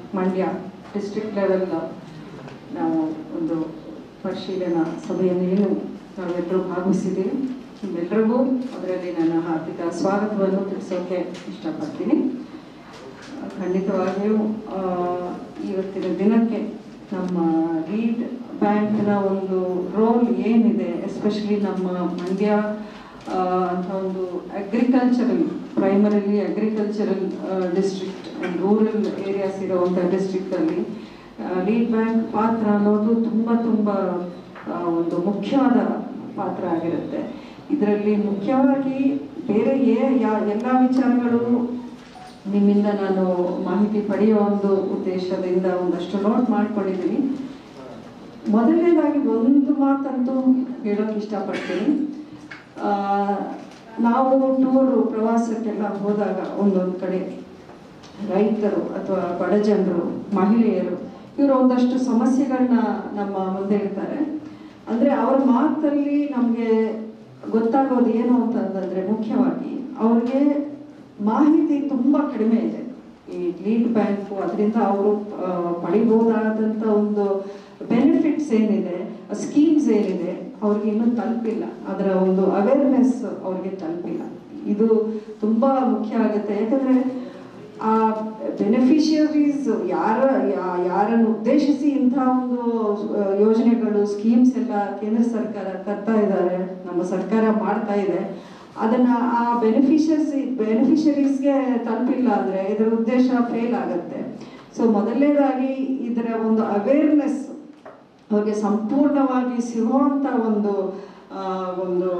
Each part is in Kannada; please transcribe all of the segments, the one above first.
ಮಂಡ್ಯ ಡಿಸ್ಟ್ರಿಕ್ಟ್ ಲೆವೆಲ್ ನಾವು ಒಂದು ಪರಿಶೀಲನಾ ಸಭೆಯನ್ನು ಏನು ನಾವೆಲ್ಲರೂ ಭಾಗವಹಿಸಿದ್ದೀವಿ ನಿಮ್ಮೆಲ್ಲರಿಗೂ ಅದರಲ್ಲಿ ನನ್ನ ಹಾರ್ದಿಕ ಸ್ವಾಗತವನ್ನು ತಿಳಿಸೋಕೆ ಇಷ್ಟಪಡ್ತೀನಿ ಖಂಡಿತವಾಗಿಯೂ ಆ, ಇವತ್ತಿನ ದಿನಕ್ಕೆ ನಮ್ಮ ಲೀಡ್ ಬ್ಯಾಂಕ್ನ ಒಂದು ರೋಲ್ ಏನಿದೆ ಎಸ್ಪೆಷಲಿ ನಮ್ಮ ಮಂಡ್ಯ ಆ, ಅಂತ ಒಂದು agricultural primarily agricultural district rural areas ಇರುವಂಥ ಡಿಸ್ಟ್ರಿಕ್ಟಲ್ಲಿ ಲೀಡ್ ಬ್ಯಾಂಕ್ ಪಾತ್ರ ಅನ್ನೋದು ತುಂಬ ತುಂಬ ಆ, ಒಂದು ಮುಖ್ಯವಾದ ಪಾತ್ರ ಆಗಿರುತ್ತೆ ಇದರಲ್ಲಿ ಮುಖ್ಯವಾಗಿ ಬೇರೆ ಏ ಯಾ ಎಲ್ಲ ವಿಚಾರಗಳು ನಿಮ್ಮಿಂದ ನಾನು ಮಾಹಿತಿ ಪಡೆಯುವ ಒಂದು ಉದ್ದೇಶದಿಂದ ಒಂದಷ್ಟು ನೋಟ್ ಮಾಡ್ಕೊಂಡಿದ್ದೀನಿ ಮೊದಲನೇದಾಗಿ ಒಂದು ಮಾತಂತೂ ಹೇಳೋಕೆ ಇಷ್ಟಪಡ್ತೀನಿ ಆ, ನಾವು ಟೂರು ಪ್ರವಾಸಕ್ಕೆಲ್ಲ ಹೋದಾಗ ಒಂದೊಂದು ಕಡೆ ರೈತರು ಅಥವಾ ಬಡ ಜನರು ಮಹಿಳೆಯರು ಇವರು ಒಂದಷ್ಟು ಸಮಸ್ಯೆಗಳನ್ನ ನಮ್ಮ ಮುಂದೆ ಇಡ್ತಾರೆ ಅಂದರೆ ಅವ್ರ ಮಾತಲ್ಲಿ ನಮಗೆ ಗೊತ್ತಾಗೋದು ಏನು ಅಂತಂದ್ರೆ ಮುಖ್ಯವಾಗಿ ಅವ್ರಿಗೆ ಮಾಹಿತಿ ತುಂಬ ಕಡಿಮೆ ಇದೆ ಈ ಲೀಡ್ ಬ್ಯಾಂಕು ಅದರಿಂದ ಅವರು ಪಡಿಬಹುದಾದಂಥ ಒಂದು ಬೆನಿಫಿಟ್ಸ್ ಏನಿದೆ ಸ್ಕೀಮ್ಸ್ ಏನಿದೆ ಅವ್ರಿಗೆ ಇನ್ನೂ ತಲುಪಿಲ್ಲ ಅದರ ಒಂದು ಅವೇರ್ನೆಸ್ ಅವ್ರಿಗೆ ತಲುಪಿಲ್ಲ ಇದು ತುಂಬ ಮುಖ್ಯ ಆಗುತ್ತೆ ಯಾಕಂದರೆ ಆ ಬೆನಿಫಿಷಿಯರೀಸ್ ಯಾರ ಯಾ- ಯಾರನ್ನು ಉದ್ದೇಶಿಸಿ ಇಂಥ ಒಂದು ಆ, ಯೋಜನೆಗಳು ಸ್ಕೀಮ್ಸ್ ಎಲ್ಲ ಕೇಂದ್ರ ಸರ್ಕಾರ ತರ್ತಾ ಇದ್ದಾರೆ ನಮ್ಮ ಸರ್ಕಾರ ಮಾಡ್ತಾ ಇದೆ ಅದನ್ನ ಆ ಬೆನಿಫಿಷರ್ಸ್ ಬೆನಿಫಿಷರೀಸ್ಗೆ ತಲುಪಿಲ್ಲ ಅಂದ್ರೆ ಇದರ ಉದ್ದೇಶ ಫೇಲ್ ಆಗುತ್ತೆ ಸೊ ಮೊದಲನೇದಾಗಿ ಇದರ ಒಂದು ಅವೇರ್ನೆಸ್ ಅವ್ರಿಗೆ ಸಂಪೂರ್ಣವಾಗಿ ಸಿಗುವಂತ ಒಂದು ಆ, ಒಂದು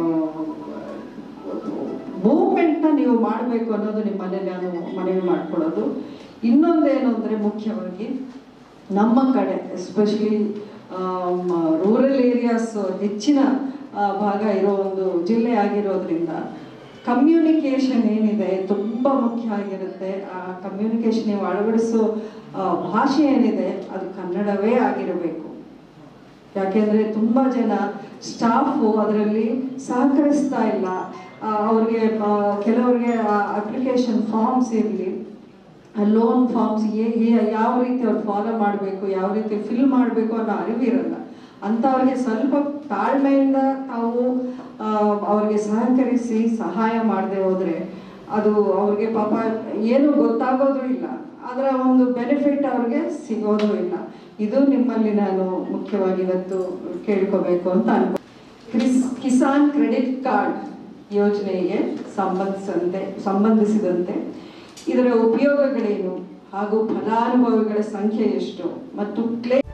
ಮೂವ್ಮೆಂಟ್ನ ನೀವು ಮಾಡಬೇಕು ಅನ್ನೋದು ನಿಮ್ಮಲ್ಲಿ ನಾನು ಮನವಿ ಮಾಡ್ಕೊಳ್ಳೋದು ಇನ್ನೊಂದೇನು ಅಂದರೆ ಮುಖ್ಯವಾಗಿ ನಮ್ಮ ಕಡೆ ಎಸ್ಪೆಷಲಿ ರೂರಲ್ ಏರಿಯಾಸ್ ಹೆಚ್ಚಿನ ಆ, ಭಾಗ ಇರೋ ಒಂದು ಜಿಲ್ಲೆ ಆಗಿರೋದ್ರಿಂದ ಕಮ್ಯುನಿಕೇಷನ್ ಏನಿದೆ ತುಂಬ ಮುಖ್ಯ ಆಗಿರುತ್ತೆ ಆ ಕಮ್ಯುನಿಕೇಷನ್ ನೀವು ಅಳವಡಿಸೋ ಆ, ಭಾಷೆ ಏನಿದೆ ಅದು ಕನ್ನಡವೇ ಆಗಿರಬೇಕು ಯಾಕೆಂದ್ರೆ ತುಂಬಾ ಜನ ಸ್ಟಾಫು ಅದರಲ್ಲಿ ಸಹಕರಿಸ್ತಾ ಇಲ್ಲ ಆ, ಅವ್ರಿಗೆ ಆ, ಕೆಲವ್ರಿಗೆ ಅಪ್ಲಿಕೇಶನ್ ಫಾರ್ಮ್ಸ್ ಇರಲಿ ಲೋನ್ ಫಾರ್ಮ್ಸ್ ಯಾವ ರೀತಿ ಅವ್ರು ಫಾಲೋ ಮಾಡಬೇಕು ಯಾವ ರೀತಿ ಫಿಲ್ ಮಾಡಬೇಕು ಅನ್ನೋ ಅರಿವಿರಲ್ಲ ಅಂಥವ್ರಿಗೆ ಸ್ವಲ್ಪ ತಾಳ್ಮೆಯಿಂದ ತಾವು ಆ, ಅವ್ರಿಗೆ ಸಹಕರಿಸಿ ಸಹಾಯ ಮಾಡದೆ ಹೋದ್ರೆ ಅದು ಅವ್ರಿಗೆ ಪಾಪ ಏನು ಗೊತ್ತಾಗೋದು ಇಲ್ಲ ಅದರ ಒಂದು ಬೆನಿಫಿಟ್ ಅವ್ರಿಗೆ ಸಿಗೋದು ಇಲ್ಲ ಇದು ನಿಮ್ಮಲ್ಲಿ ನಾನು ಮುಖ್ಯವಾಗಿ ಇವತ್ತು ಕೇಳ್ಕೋಬೇಕು ಅಂತ ಅನ್ಕೊ ಕ್ರಿಸ್ ಕಿಸಾನ್ ಕ್ರೆಡಿಟ್ ಕಾರ್ಡ್ ಯೋಜನೆಗೆ ಸಂಬಂಧಿಸಂತೆ ಸಂಬಂಧಿಸಿದಂತೆ ಇದರ ಉಪಯೋಗಗಳೇನು ಹಾಗೂ ಫಲಾನುಭವಿಗಳ ಸಂಖ್ಯೆ ಎಷ್ಟು ಮತ್ತು ಕ್ಲೇ